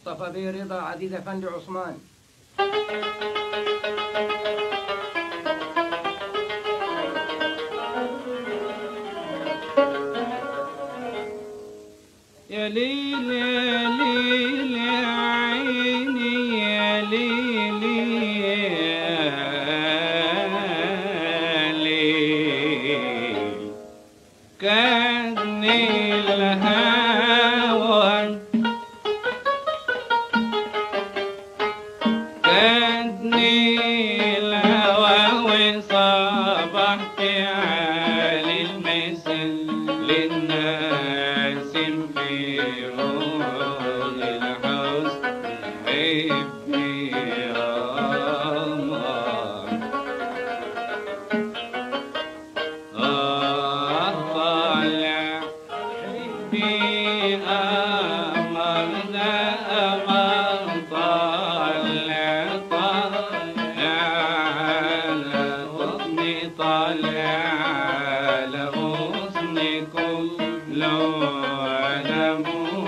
مصطفى بيه رضا عزيز افندي عثمان يا ليل يا ليل يا عيني يا ليل يا ليل كأني الهوى كأني الهوى وصبحت على المثل للناس في روض الحسن حبي يا قمر آه طالع حبي أمر ذا أمر طالع طالع على غصني طالع على غصني كله على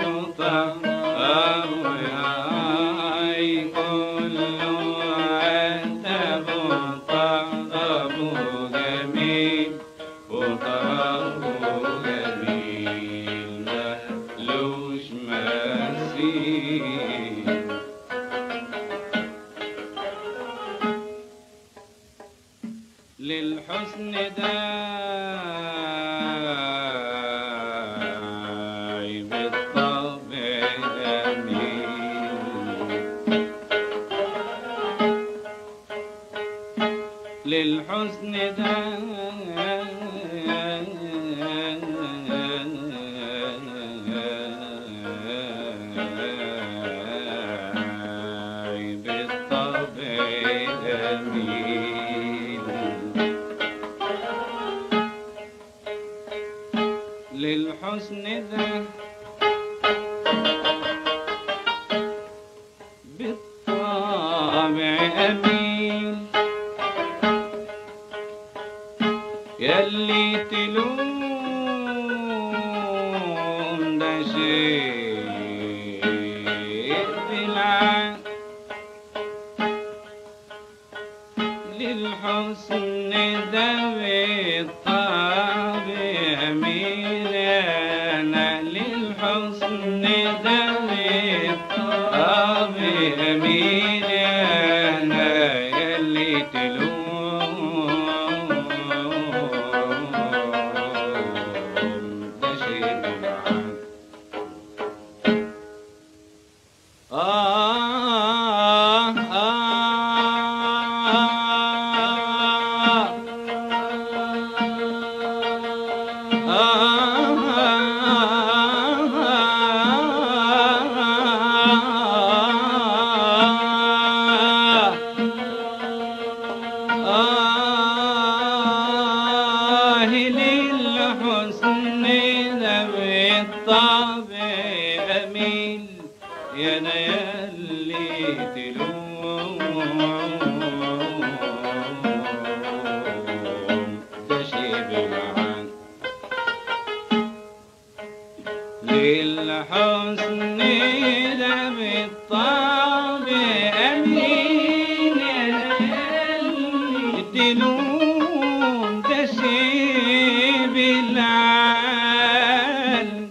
مطهر وياي كله أنت مطهر جميل وطرفه جميل ملوش مثيل للحسن داعي بالطبع جميل للحسن داعي بالطبع جميل للحسن ذا بالطبع أميل يلي تلوم ده شيء بالعقل للحسن ده بالطبع أميل أنا للحسن ده بالطبع أميل أنا يلي تلوم ده شيء بالعقل آه آه للحسن ذوي الطبع أميل يا ليالي تلوم تشيب العن للحسن ذوي الطبع أميل يا ليالي تلوم تشيب العن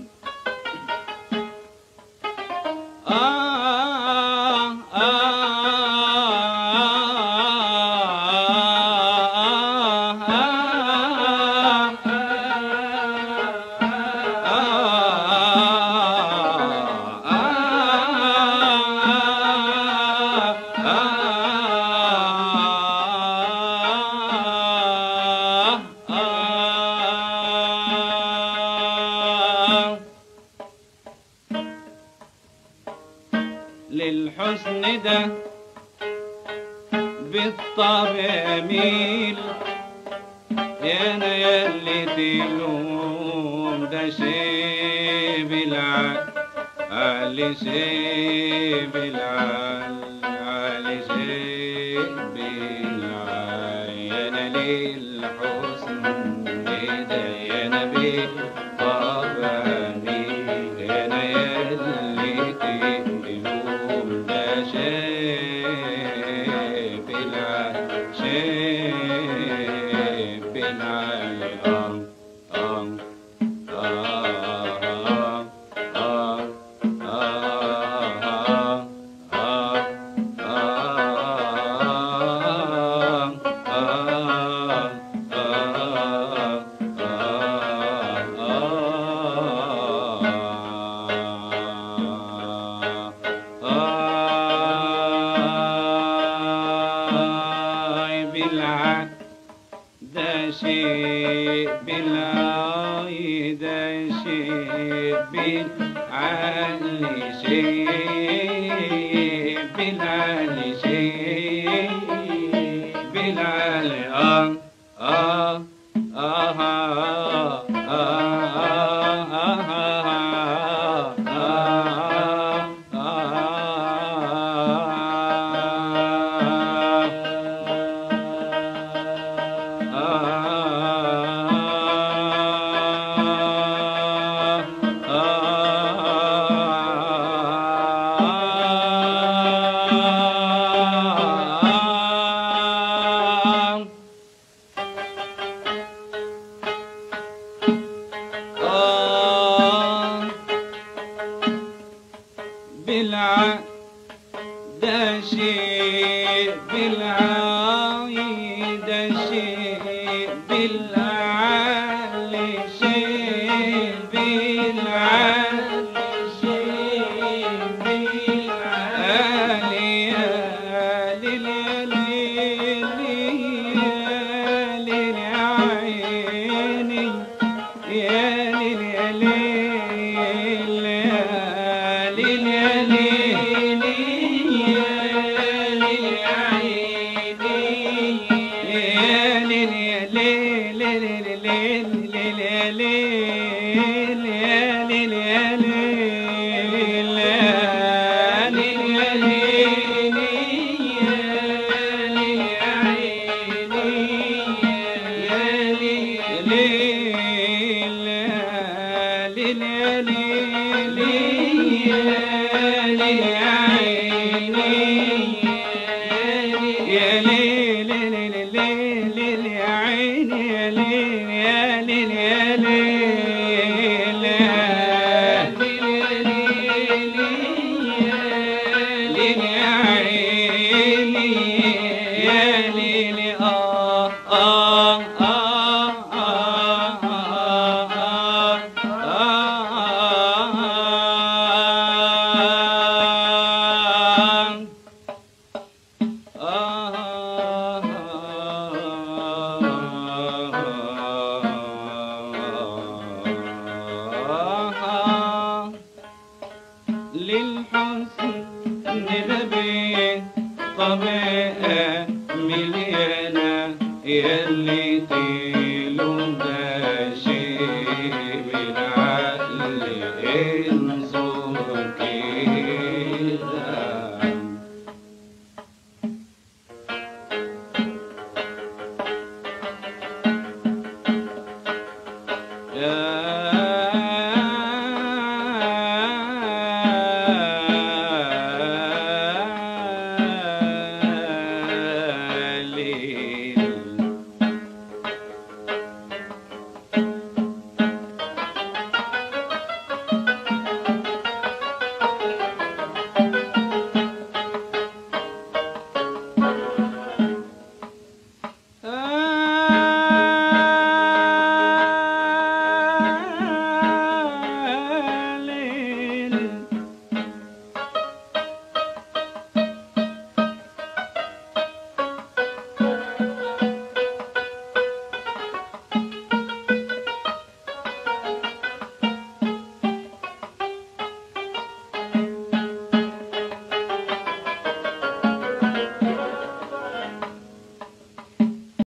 آه للحسن ده بالطبع ميل يا انا يلي تلوم ده شي بالعقل علي شي بالعقل علي شي بالعقل يا انا للحسن ده يا انا بالطبع ميل يا انا يلي تلوم شيء بالعال شيء بالعال آه آه آه آه بالع ده شيء بالعاي ده شيء بالعال شيء بالعال شيء بالعال يا ليل يا ليل يا ليل يا عيني يا ليل يا ليل يا ليل يا ليل يا ليل يا عيني يا ليل يا ليل ليل ليل ليل يا ليل يا ليل يا ليل يا ليل يا ليل يا ليل يا عيني يا ليل يا ليل ليل يا ليل يا ليل يا عيني يا ليل ليل ليل ليل يا عيني يا ليل يا ليل يا ليل ليل يا عيني يا ليل آه آه آه آه آه آه للحسن نبي طبيعة مليانة يلي